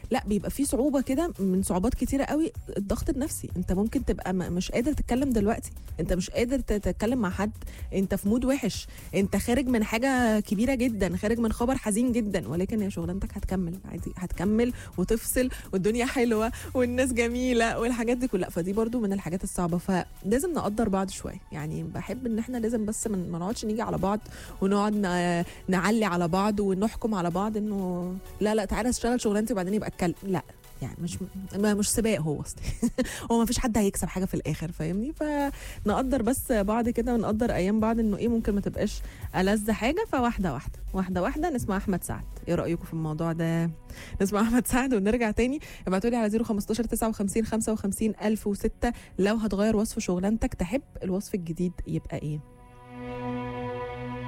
لا بيبقى في صعوبه كده من صعوبات كتيره قوي الضغط النفسي انت ممكن تبقى م- مش قادر تتكلم دلوقتي انت مش قادر تتكلم مع حد انت في مود وحش انت خارج من حاجه كبيره جدا خارج من خبر حزين جدا ولكن هي شغلانتك هتكمل عادي هتكمل وتفصل والدنيا حلوه والناس جميله والحاجات دي كلها فدي برضو من الحاجات الصعبه فلازم نقدر بعض شويه يعني بحب ان احنا لازم بس ما ما نقعدش نيجي على بعض ونقعد ن- نعلي على بعض ونحكم على بعض انه لا لا تعالى اشتغل شغلانتي وبعدين يبقى اتكلم لا يعني مش ما مش سباق هو اصلا هو ما فيش حد هيكسب حاجه في الاخر فاهمني فنقدر بس بعض كده ونقدر ايام بعض انه ايه ممكن ما تبقاش ألذ حاجه فواحده واحده واحده واحده نسمع احمد سعد ايه رايكم في الموضوع ده نسمع احمد سعد ونرجع تاني ابعتوا لي على 015 59 55 1006 لو هتغير وصف شغلانتك تحب الوصف الجديد يبقى ايه